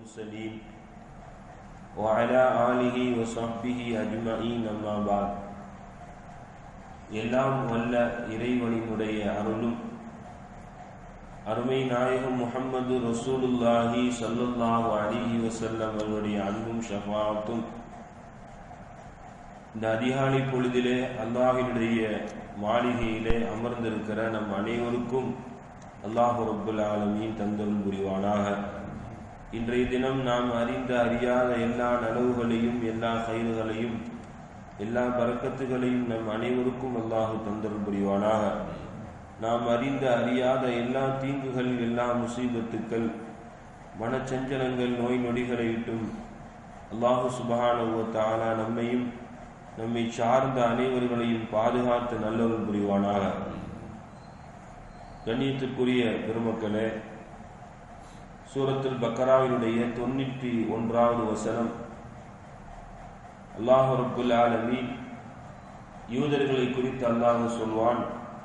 المرسلين وعلى آله وصحبه أجمعين أما بعد எல்லாம் வல்ல இறைவனினுடைய அருளும் அருமை நாயகம் முகமது ரசூலுல்லாஹி சல்லுல்லாஹு அலிஹி வசல்லம் அவருடைய அன்பும் ஷஃபாத்தும் இந்த அதிகாலை பொழுதிலே அல்லாஹினுடைய மாளிகையிலே அமர்ந்திருக்கிற நம் அனைவருக்கும் அல்லாஹு ரப்புல் ஆலமீன் தந்தல் புரிவானாக இன்றைய தினம் நாம் அறிந்த அறியாத எல்லா நலவுகளையும் எல்லா கயிறுகளையும் எல்லா பறக்கத்துகளையும் நம் அனைவருக்கும் அல்லாஹு தந்தல் புரிவானாக நாம் அறிந்த அறியாத எல்லா தீங்குகள் எல்லா முசீபத்துக்கள் மனச்சஞ்சலங்கள் நோய் நொடிகளை விட்டும் அல்லாஹு சுபஹானுவத்தாலா நம்மையும் நம்மை சார்ந்த அனைவர்களையும் பாதுகாத்து நல்லவர்கள் புரிவானாக கண்ணியத்திற்குரிய பெருமக்களே சூரத்துல் பக்கராவினுடைய தொண்ணூற்றி ஒன்றாவது வசனம் அல்லாஹ் ரப்புல் ஆலமீன் யூதர்களை குறித்து அல்லாஹ் சொல்வான்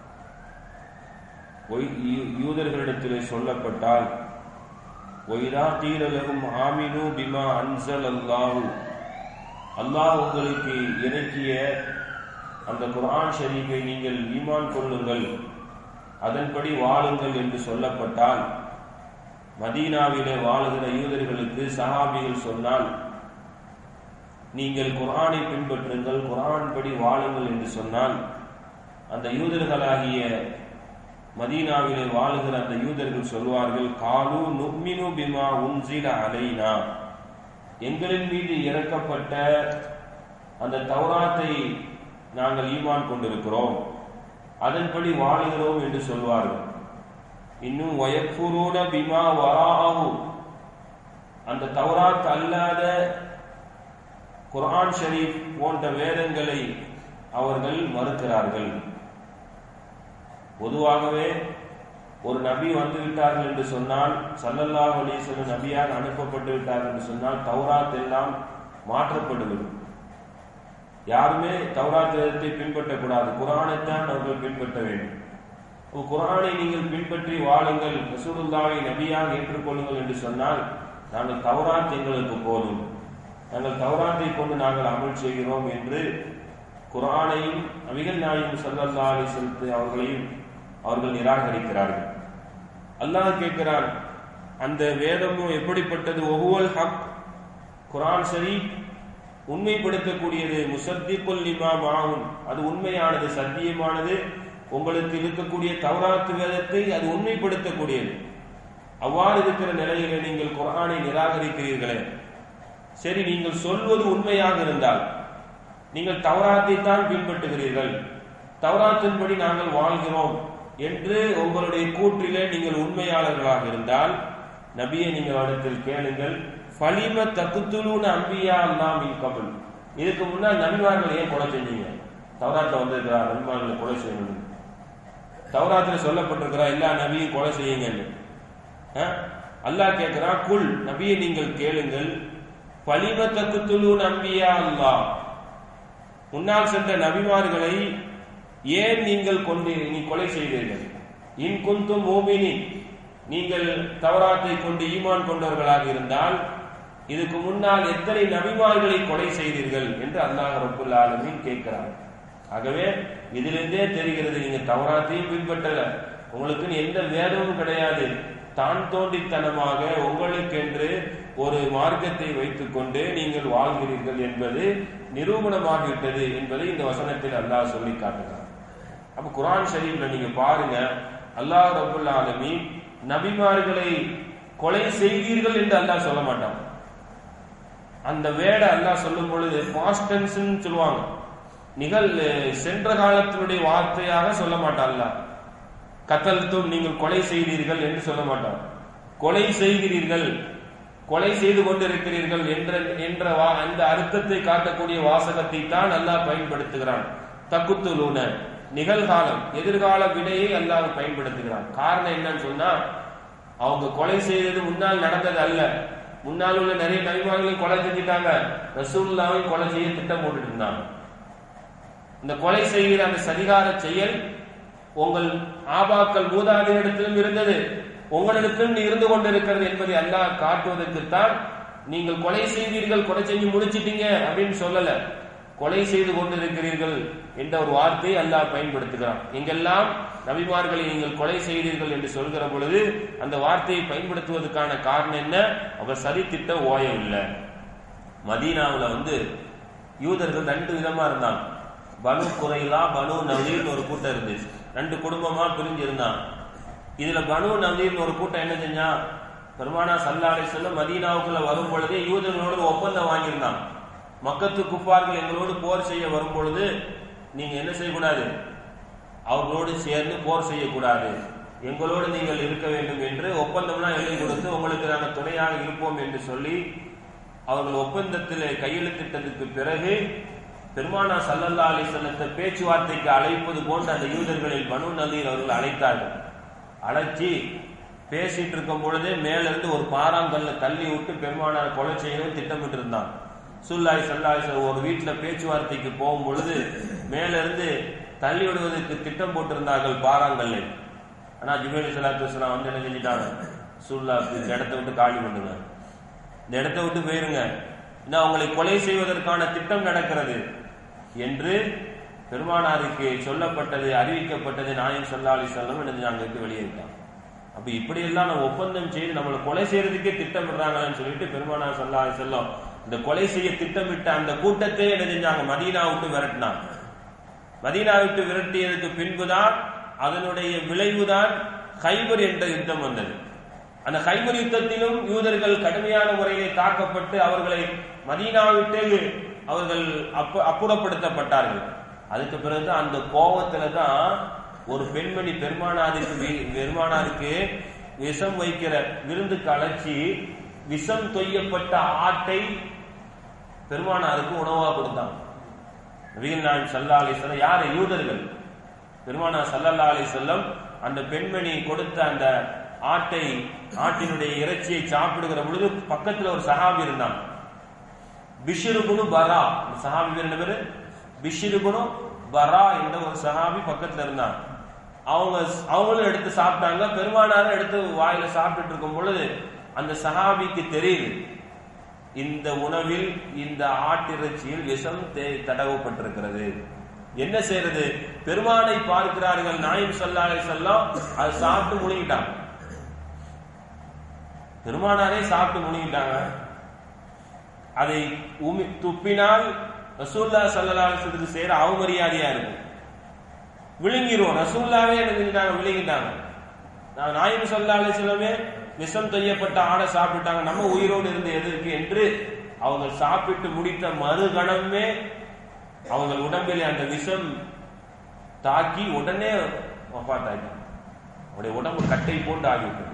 யூதர்களிடத்திலே சொல்லப்பட்டால் ஒய்தா தீரலகும் ஆமினு பிமா அன்சல் அல்லாஹு அல்லாஹ் உங்களுக்கு இறக்கிய அந்த குரான் ஷரீஃபை நீங்கள் ஈமான் கொள்ளுங்கள் அதன்படி வாழுங்கள் என்று சொல்லப்பட்டால் மதீனாவிலே வாழுகிற யூதர்களுக்கு சஹாபிகள் சொன்னால் நீங்கள் குரானை பின்பற்றுங்கள் குரான் படி வாழுங்கள் என்று சொன்னால் அந்த யூதர்களாகிய மதீனாவிலே வாழுகிற அந்த யூதர்கள் சொல்வார்கள் காலு நுக்மினு பிமா உன்சில அலைனா எங்களின் மீது இறக்கப்பட்ட அந்த தௌராத்தை நாங்கள் ஈமான் கொண்டிருக்கிறோம் அதன்படி வாழுகிறோம் என்று சொல்வார்கள் இன்னும் வயக்குரூன பிமா வராஹு அந்த தௌராத் அல்லாத குர்ஆன் ஷரீஃப் போன்ற வேதங்களை அவர்கள் மறுக்கிறார்கள் பொதுவாகவே ஒரு நபி வந்து விட்டார்கள் என்று சொன்னால் சல்லல்லாஹ் அலிசல்ல நபியால் அனுப்பப்பட்டு விட்டார்கள் என்று சொன்னால் தௌராத் எல்லாம் மாற்றப்படுகிறது யாருமே தௌராத் வேதத்தை பின்பற்றக்கூடாது குரானைத்தான் அவர்கள் பின்பற்ற வேண்டும் குரானை நீங்கள் பின்பற்றி வாழுங்கள் ரசூலுல்லாவை நபியாக ஏற்றுக்கொள்ளுங்கள் என்று சொன்னால் நாங்கள் தௌராத் எங்களுக்கு போதும் நாங்கள் தௌராத்தை கொண்டு நாங்கள் அமல் செய்கிறோம் என்று குரானையும் அபிகள் நாயும் சல்லல்லா அலி செலுத்து அவர்களையும் அவர்கள் நிராகரிக்கிறார்கள் அல்லாஹ் கேட்கிறான் அந்த வேதமும் எப்படிப்பட்டது ஒவ்வொரு ஹக் குரான் சரி உண்மைப்படுத்தக்கூடியது முசத்திக்குல் லிமா மாவும் அது உண்மையானது சத்தியமானது உங்களுக்கு இருக்கக்கூடிய தௌராத்து வேதத்தை அது உண்மைப்படுத்தக்கூடியது அவ்வாறு இருக்கிற நிலையில நீங்கள் குரானை நிராகரிக்கிறீர்களே சரி நீங்கள் சொல்வது உண்மையாக இருந்தால் நீங்கள் தௌராத்தை தான் பின்பற்றுகிறீர்கள் தௌராத்தின்படி நாங்கள் வாழ்கிறோம் என்று உங்களுடைய கூற்றிலே நீங்கள் உண்மையாளர்களாக இருந்தால் நபியை நீங்கள் இடத்தில் கேளுங்கள் ஃபலிம தகுத்துலூன அம்பியா அல்லாம் கபல் இதுக்கு முன்னால் நபிமார்கள் ஏன் கொலை செஞ்சீங்க தௌராத்தில் வந்திருக்கிறா நபிமார்களை கொலை செய்யணும் தௌராத்தில் சொல்லப்பட்டிருக்கிறா எல்லா நபியும் கொலை செய்யுங்கன்னு அல்லாஹ் கேட்கிறா குல் நபியை நீங்கள் கேளுங்கள் பலிம தகுத்துலு நம்பியா அல்லா முன்னால் சென்ற நபிமார்களை ஏன் நீங்கள் கொண்டு நீ கொலை செய்தீர்கள் இன் குந்தும் மோமினி நீங்கள் தவறாத்தை கொண்டு ஈமான் கொண்டவர்களாக இருந்தால் இதுக்கு முன்னால் எத்தனை நபிமார்களை கொலை செய்தீர்கள் என்று அல்லாஹ் ரபுல் ஆலமின் கேட்கிறார் ஆகவே இதிலிருந்தே தெரிகிறது நீங்க தவறாத்தையும் பின்பற்றல உங்களுக்கு எந்த வேதமும் கிடையாது தான் தோண்டித்தனமாக உங்களுக்கென்று ஒரு மார்க்கத்தை வைத்துக் கொண்டு நீங்கள் வாழ்கிறீர்கள் என்பது நிரூபணமாகிவிட்டது என்பதை இந்த வசனத்தில் அல்லாஹ் சொல்லி காட்டுகிறார் அப்ப குரான் ஷரீஃப்ல நீங்க பாருங்க அல்லாஹ் ரபுல் ஆலமி நபிமார்களை கொலை செய்தீர்கள் என்று அல்லாஹ் சொல்ல மாட்டான் அந்த வேட அல்லாஹ் சொல்லும் பொழுது பாஸ்டன்ஸ் சொல்லுவாங்க நிகழ் சென்ற காலத்தினுடைய வார்த்தையாக சொல்ல மாட்டான் அல்லாஹ் கத்தல்தும் நீங்கள் கொலை செய்தீர்கள் என்று சொல்ல மாட்டான் கொலை செய்கிறீர்கள் கொலை செய்து கொண்டிருக்கிறீர்கள் என்ற என்ற அந்த அர்த்தத்தை காட்டக்கூடிய வாசகத்தை தான் அல்லாஹ் பயன்படுத்துகிறான் தக்குத்துலூன நிகழ்காலம் எதிர்கால விடையை அல்லாஹ் பயன்படுத்துகிறான் காரணம் என்னன்னு சொன்னா அவங்க கொலை செய்தது முன்னால் நடந்தது அல்ல முன்னால் உள்ள நிறைய நபிமார்களை கொலை செஞ்சுட்டாங்க ரசூல்லாவை கொலை செய்ய திட்டம் போட்டுட்டு இருந்தாங்க இந்த கொலை செய்கிற அந்த சதிகார செயல் உங்கள் ஆபாக்கள் மூதாதையரிடத்திலும் இருந்தது உங்களிடத்தில் இருந்து கொண்டிருக்கிறது என்பதை அல்லாஹ் காட்டுவதற்குத்தான் நீங்கள் கொலை செய்தீர்கள் கொலை செஞ்சு முடிச்சிட்டீங்க அப்படின்னு சொல்லல கொலை செய்து கொண்டிருக்கிறீர்கள் என்ற ஒரு வார்த்தையை அல்லாஹ் பயன்படுத்துகிறான் எங்கெல்லாம் நபிமார்களை நீங்கள் கொலை செய்தீர்கள் என்று சொல்கிற பொழுது அந்த வார்த்தையை பயன்படுத்துவதற்கான காரணம் என்ன அவர் சதித்திட்ட ஓயவில்லை மதீனாவுல வந்து யூதர்கள் ரெண்டு விதமா இருந்தாங்க பனு குறைலா பனு நவீர்னு ஒரு கூட்டம் இருந்துச்சு ரெண்டு குடும்பமா பிரிஞ்சு இருந்தாங்க இதுல பனு நவீர்னு ஒரு கூட்டம் என்ன செஞ்சா பெருமானா சல்லாலை செல்ல மதீனாவுக்குள்ள வரும் பொழுதே யூதர்களோடு ஒரு ஒப்பந்தம் வாங்கியிருந்தாங்க மக்கத்து குப்பார்கள் எங்களோடு போர் செய்ய வரும் பொழுது நீங்க என்ன செய்யக்கூடாது அவர்களோடு சேர்ந்து போர் செய்யக்கூடாது எங்களோடு நீங்கள் இருக்க வேண்டும் என்று ஒப்பந்தம்லாம் எழுதி கொடுத்து உங்களுக்கு நாங்கள் துணையாக இருப்போம் என்று சொல்லி அவர்கள் ஒப்பந்தத்தில் கையெழுத்திட்டதுக்கு பிறகு பெருமானா சல்லல்லா அலி செல்லத்தை பேச்சுவார்த்தைக்கு அழைப்பது போன்று அந்த யூதர்களில் பனு நதீர் அவர்கள் அழைத்தார்கள் அழைச்சி பேசிட்டு இருக்கும் பொழுதே மேல இருந்து ஒரு பாறாங்கல்ல தள்ளி விட்டு பெருமானார் கொலை செய்யணும் திட்டமிட்டு இருந்தான் சுல்லாய் சல்லாய் ஒரு வீட்டுல பேச்சுவார்த்தைக்கு போகும் பொழுது மேல இருந்து தள்ளி விடுவதற்கு திட்டம் போட்டிருந்தார்கள் பாறாங்கல்லை ஆனா ஜிபேலி சலாத்து வஸ்லாம் வந்து என்ன செஞ்சிட்டாங்க சுல்லா இந்த இடத்த விட்டு காலி பண்ணுங்க இந்த இடத்த விட்டு போயிருங்க இன்னும் அவங்களை கொலை செய்வதற்கான திட்டம் நடக்கிறது என்று பெருமானாருக்கு சொல்லப்பட்டது அறிவிக்கப்பட்டது நாயம் சல்லா அலி செல்லம் என்ன அங்க இருந்து வெளியேறிட்டாங்க அப்ப இப்படி எல்லாம் நம்ம ஒப்பந்தம் செய்து நம்மளை கொலை செய்யறதுக்கே திட்டமிடுறாங்கன்னு சொல்லிட்டு பெருமானார் சல்லா அலி செல்லம் இந்த கொலை செய்ய திட்டமிட்ட அந்த கூட்டத்தை என்ன செஞ்சாங்க மதீனா விட்டு விரட்டினாங்க மதீனா விட்டு விரட்டியதுக்கு பின்புதான் அதனுடைய விளைவுதான் ஹைபர் என்ற யுத்தம் வந்தது அந்த ஹைபர் யுத்தத்திலும் யூதர்கள் கடுமையான முறையிலே தாக்கப்பட்டு அவர்களை மதீனா விட்டு அவர்கள் அப்பு அப்புறப்படுத்தப்பட்டார்கள் அதுக்கு பிறகு அந்த கோபத்துல தான் ஒரு பெண்மணி பெருமானாருக்கு பெருமானாருக்கு விஷம் வைக்கிற விருந்துக்கு அழைச்சி விஷம் தொய்யப்பட்ட ஆட்டை பெருமானாருக்கு உணவா கொடுத்தாங்க நபிகள் நாயம் சல்லா அலி சொல்லம் யாரு யூதர்கள் பெருமானா சல்லல்லா அலி செல்லம் அந்த பெண்மணி கொடுத்த அந்த ஆட்டை ஆட்டினுடைய இறைச்சியை சாப்பிடுகிற பொழுது பக்கத்துல ஒரு சஹாபி இருந்தான் பிஷிருகுனு பரா அந்த சஹாபி பேர் என்ன பேரு பிஷிருகுனு பரா என்ற ஒரு சஹாபி பக்கத்துல இருந்தான் அவங்க அவங்களும் எடுத்து சாப்பிட்டாங்க பெருமானாரும் எடுத்து வாயில சாப்பிட்டுட்டு இருக்கும் பொழுது அந்த சஹாபிக்கு தெரியுது இந்த உணவில் இந்த ஆட்டிறைச்சியில் விஷம் தடவப்பட்டிருக்கிறது என்ன செய்யறது பெருமானை பார்க்கிறார்கள் நாயம் சொல்லாலே செல்லம் அதை சாப்பிட்டு முழுங்கிட்டாங்க பெருமானாரே சாப்பிட்டு முழுங்கிட்டாங்க அதை உமி துப்பினால் ரசூல்லா சல்லாசத்துக்கு செய்யற அவமரியாதையா இருக்கும் விழுங்கிருவோம் ரசூல்லாவே என்ன விழுங்கிட்டாங்க நான் நாயம் சொல்லாலே செல்லமே விஷம் தொய்யப்பட்ட ஆடை சாப்பிட்டாங்க நம்ம உயிரோடு இருந்து எதற்கு என்று அவங்க சாப்பிட்டு முடித்த மறுகணமே அவங்க உடம்பில் அந்த விஷம் தாக்கி உடனே வஃத்தாக்கி அவருடைய உடம்பு கட்டை போட்டு ஆகிவிட்டது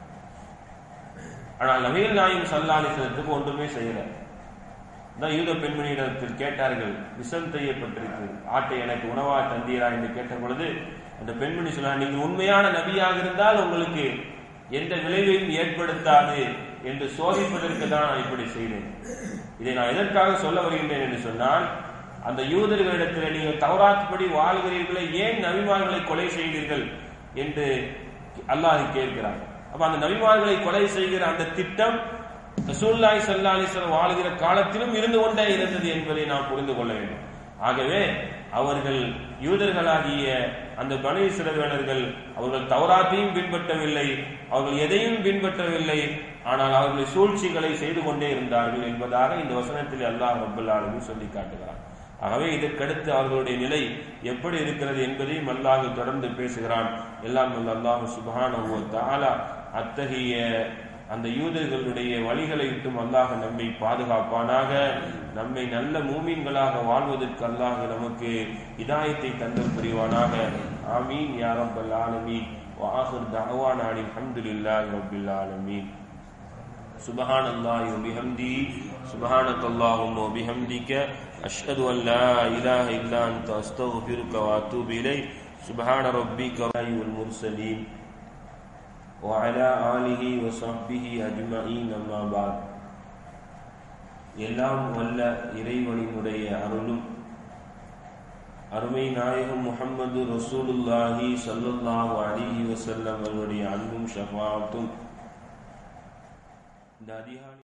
ஆனால் நவீன நாயும் சல்லாலிசனத்துக்கு ஒன்றுமே செய்யல தான் யூத பெண்மணியிடத்தில் கேட்டார்கள் விஷம் செய்யப்பட்டிருக்கு ஆட்டை எனக்கு உணவா தந்தீரா என்று கேட்ட பொழுது அந்த பெண்மணி சொன்னார் நீங்கள் உண்மையான நபியாக இருந்தால் உங்களுக்கு எந்த விளைவையும் ஏற்படுத்தாது என்று சோதிப்பதற்கு தான் நான் இப்படி செய்தேன் இதை நான் எதற்காக சொல்ல வருகின்றேன் என்று சொன்னால் அந்த யூதர்களிடத்தில் நீங்கள் தவறாத் படி வாழ்கிறீர்களே ஏன் நபிமார்களை கொலை செய்தீர்கள் என்று அல்லாஹ் கேட்கிறார் அப்ப அந்த நபிமார்களை கொலை செய்கிற அந்த திட்டம் ரசூல்லாய் சல்லா அலிஸ்லாம் வாழ்கிற காலத்திலும் இருந்து கொண்டே இருந்தது என்பதை நாம் புரிந்து கொள்ள வேண்டும் ஆகவே அவர்கள் யூதர்களாகிய அந்த பனு இஸ்ரவேலர்கள் அவர்கள் தவறாத்தையும் பின்பற்றவில்லை அவர்கள் எதையும் பின்பற்றவில்லை ஆனால் அவர்கள் சூழ்ச்சிகளை செய்து கொண்டே இருந்தார்கள் என்பதாக இந்த வசனத்தில் அல்லாஹ் ரபுல் ஆலமின் சொல்லி காட்டுகிறார் ஆகவே இதற்கடுத்து அவர்களுடைய நிலை எப்படி இருக்கிறது என்பதையும் அல்லாஹ் தொடர்ந்து பேசுகிறான் எல்லாம் அல்லாஹ் சுபான தாலா அத்தகைய அந்த யூதர்களுடைய வழிகளை விட்டும் அல்லாஹ் நம்மை பாதுகாப்பானாக நம்மை நல்ல மூமீன்களாக வாழ்வதற்கு அல்லாஹ் நமக்கு இதாயத்தை தந்தல் புரிவானாக ஆமீன் யா ரப்பல் ஆலமீன் وآخر دعوانا عن الحمد لله رب العالمين سبحان الله وبحمده سبحانك اللهم وبحمدك أشهد أن لا إله إلا أنت أستغفرك وأتوب إليك سبحان ربك والمرسلين وعلى آله وصحبه أجمعين أما بعد எல்லாம் வல்ல இறைவனினுடைய அருளும் அருமை நாயகம் முகமது ரசூலுல்லாஹி சல்லுல்லாஹு அலிஹி வசல்லம் அவருடைய அன்பும் ஷஃபாத்தும் இந்த அதிகாரி